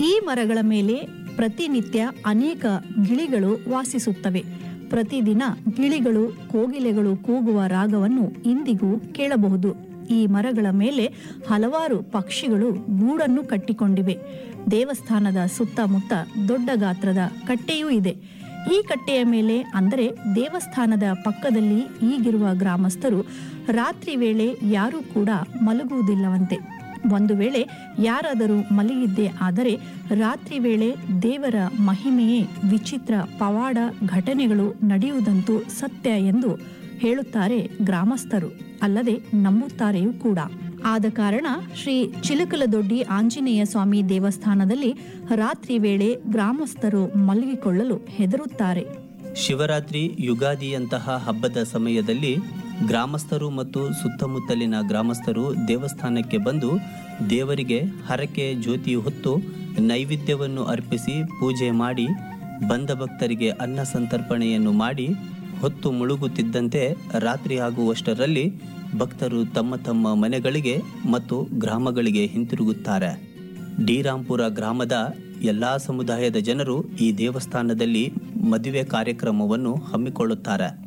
ಈ ಮರಗಳ ಮೇಲೆ ಪ್ರತಿನಿತ್ಯ ಅನೇಕ ಗಿಳಿಗಳು ವಾಸಿಸುತ್ತವೆ ಪ್ರತಿದಿನ ಗಿಳಿಗಳು ಕೋಗಿಲೆಗಳು ಕೂಗುವ ರಾಗವನ್ನು ಇಂದಿಗೂ ಕೇಳಬಹುದು ಈ ಮರಗಳ ಮೇಲೆ ಹಲವಾರು ಪಕ್ಷಿಗಳು ಗೂಡನ್ನು ಕಟ್ಟಿಕೊಂಡಿವೆ ದೇವಸ್ಥಾನದ ಸುತ್ತಮುತ್ತ ದೊಡ್ಡ ಗಾತ್ರದ ಕಟ್ಟೆಯೂ ಇದೆ ಈ ಕಟ್ಟೆಯ ಮೇಲೆ ಅಂದರೆ ದೇವಸ್ಥಾನದ ಪಕ್ಕದಲ್ಲಿ ಈಗಿರುವ ಗ್ರಾಮಸ್ಥರು ರಾತ್ರಿ ವೇಳೆ ಯಾರೂ ಕೂಡ ಮಲಗುವುದಿಲ್ಲವಂತೆ ಒಂದು ವೇಳೆ ಯಾರಾದರೂ ಮಲಗಿದ್ದೇ ಆದರೆ ರಾತ್ರಿ ವೇಳೆ ದೇವರ ಮಹಿಮೆಯೇ ವಿಚಿತ್ರ ಪವಾಡ ಘಟನೆಗಳು ನಡೆಯುವುದಂತೂ ಸತ್ಯ ಎಂದು ಹೇಳುತ್ತಾರೆ ಗ್ರಾಮಸ್ಥರು ಅಲ್ಲದೆ ನಂಬುತ್ತಾರೆಯೂ ಕೂಡ ಆದ ಕಾರಣ ಶ್ರೀ ಚಿಲಕಲದೊಡ್ಡಿ ಆಂಜನೇಯ ಸ್ವಾಮಿ ದೇವಸ್ಥಾನದಲ್ಲಿ ರಾತ್ರಿ ವೇಳೆ ಗ್ರಾಮಸ್ಥರು ಮಲಗಿಕೊಳ್ಳಲು ಹೆದರುತ್ತಾರೆ ಶಿವರಾತ್ರಿ ಯುಗಾದಿಯಂತಹ ಹಬ್ಬದ ಸಮಯದಲ್ಲಿ ಗ್ರಾಮಸ್ಥರು ಮತ್ತು ಸುತ್ತಮುತ್ತಲಿನ ಗ್ರಾಮಸ್ಥರು ದೇವಸ್ಥಾನಕ್ಕೆ ಬಂದು ದೇವರಿಗೆ ಹರಕೆ ಜ್ಯೋತಿ ಹೊತ್ತು ನೈವೇದ್ಯವನ್ನು ಅರ್ಪಿಸಿ ಪೂಜೆ ಮಾಡಿ ಬಂದ ಭಕ್ತರಿಗೆ ಅನ್ನ ಸಂತರ್ಪಣೆಯನ್ನು ಮಾಡಿ ಹೊತ್ತು ಮುಳುಗುತ್ತಿದ್ದಂತೆ ರಾತ್ರಿ ಆಗುವಷ್ಟರಲ್ಲಿ ಭಕ್ತರು ತಮ್ಮ ತಮ್ಮ ಮನೆಗಳಿಗೆ ಮತ್ತು ಗ್ರಾಮಗಳಿಗೆ ಹಿಂತಿರುಗುತ್ತಾರೆ ಡಿರಾಂಪುರ ಗ್ರಾಮದ ಎಲ್ಲಾ ಸಮುದಾಯದ ಜನರು ಈ ದೇವಸ್ಥಾನದಲ್ಲಿ ಮದುವೆ ಕಾರ್ಯಕ್ರಮವನ್ನು ಹಮ್ಮಿಕೊಳ್ಳುತ್ತಾರೆ